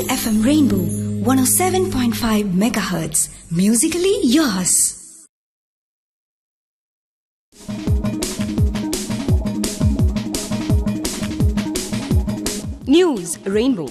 FM Rainbow 107.5 megahertz. Musically yours. News rainbow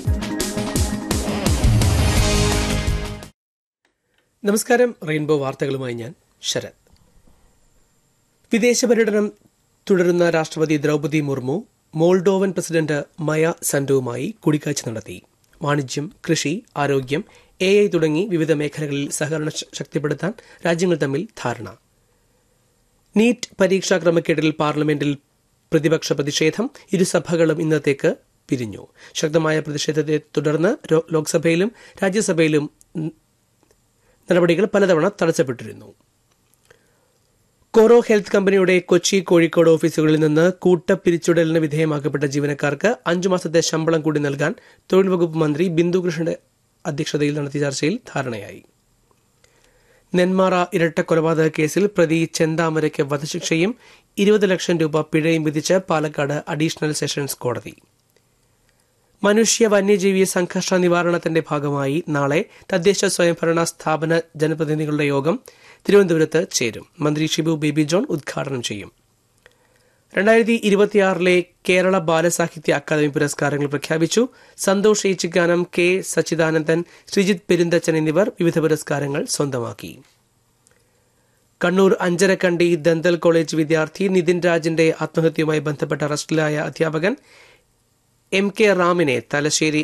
നമസ്കാരം rainbow വാർത്തകളുമായി ഞാൻ ശരത് വിദേശ പര്യടനം തുടരുന്ന രാഷ്ട്രപതി ദ്രൗപദി മുർമു മോൾഡോവൻ പ്രസിഡന്റ് മയ സൻഡുവുമായി കൂടിക്കാഴ്ച നടത്തി വാണിജ്യം കൃഷി ആരോഗ്യം എ ഐ തുടങ്ങി വിവിധ മേഖലകളിൽ സഹകരണം ശ- ശക്തിപ്പെടുത്താൻ രാജ്യങ്ങൾ തമ്മിൽ ധാരണ നീറ്റ് പരീക്ഷാ ക്രമക്കേടിൽ പാർലമെന്റിൽ പ്രതിപക്ഷ പ്രതിഷേധം ഇരുസഭകളും ഇന്നത്തേക്ക് പിരിഞ്ഞു ശക്തമായ പ്രതിഷേധത്തെ തുടർന്ന് രോ- ലോക്സഭയിലും രാജ്യസഭയിലും ഉം, നടപടികൾ പലതവണ തടസ്സപ്പെട്ടിരുന്നു കോറോ ഹെൽത്ത് കമ്പനിയുടെ കൊച്ചി കോഴിക്കോട് ഓഫീസുകളിൽ നിന്ന് കൂട്ടപ്പിരിച്ചുടലിന് വിധേയമാക്കപ്പെട്ട ജീവനക്കാർക്ക് അഞ്ചു മാസത്തെ ശമ്പളം കൂടി നൽകാൻ തൊഴിൽ വകുപ്പ് മന്ത്രി ബിന്ദു കൃഷ്ണന്റെ അധ്യക്ഷതയിൽ നടത്തിയ ചർച്ചയിൽ ധാരണയായി നെന്മാറ ഇരട്ട കൊലപാതക കേസിൽ പ്രതി ചെന്താമരയ്ക്ക് വധശിക്ഷയും ഇരുപത് ലക്ഷം രൂപ പിഴയും വിധിച്ച് പാലക്കാട് അഡീഷണൽ സെഷൻസ് കോടതി മനുഷ്യ വന്യജീവി സംഘർഷ നിവാരണത്തിന്റെ ഭാഗമായി നാളെ തദ്ദേശ സ്വയംഭരണ സ്ഥാപന ജനപ്രതിനിധികളുടെ യോഗം തിരുവനന്തപുരത്ത് ചേരും മന്ത്രി ഷിബു ബേബി ജോൺ ഉദ്ഘാടനം ചെയ്യും രണ്ടായിരത്തി ഇരുപത്തിയാറിലെ കേരള ബാലസാഹിത്യ അക്കാദമി പുരസ്കാരങ്ങൾ പ്രഖ്യാപിച്ചു സന്തോഷ് ഏച്ചിക്കാനം കെ സച്ചിദാനന്ദൻ ശ്രീജിത്ത് പെരുന്തച്ചൻ എന്നിവർ വിവിധ പുരസ്കാരങ്ങൾ സ്വന്തമാക്കി കണ്ണൂർ അഞ്ചരക്കണ്ടി ദന്തൽ കോളേജ് വിദ്യാർത്ഥി നിതിൻ രാജിന്റെ ആത്മഹത്യയുമായി ബന്ധപ്പെട്ട അറസ്റ്റിലായ അധ്യാപകൻ എം കെ റാമിനെ തലശ്ശേരി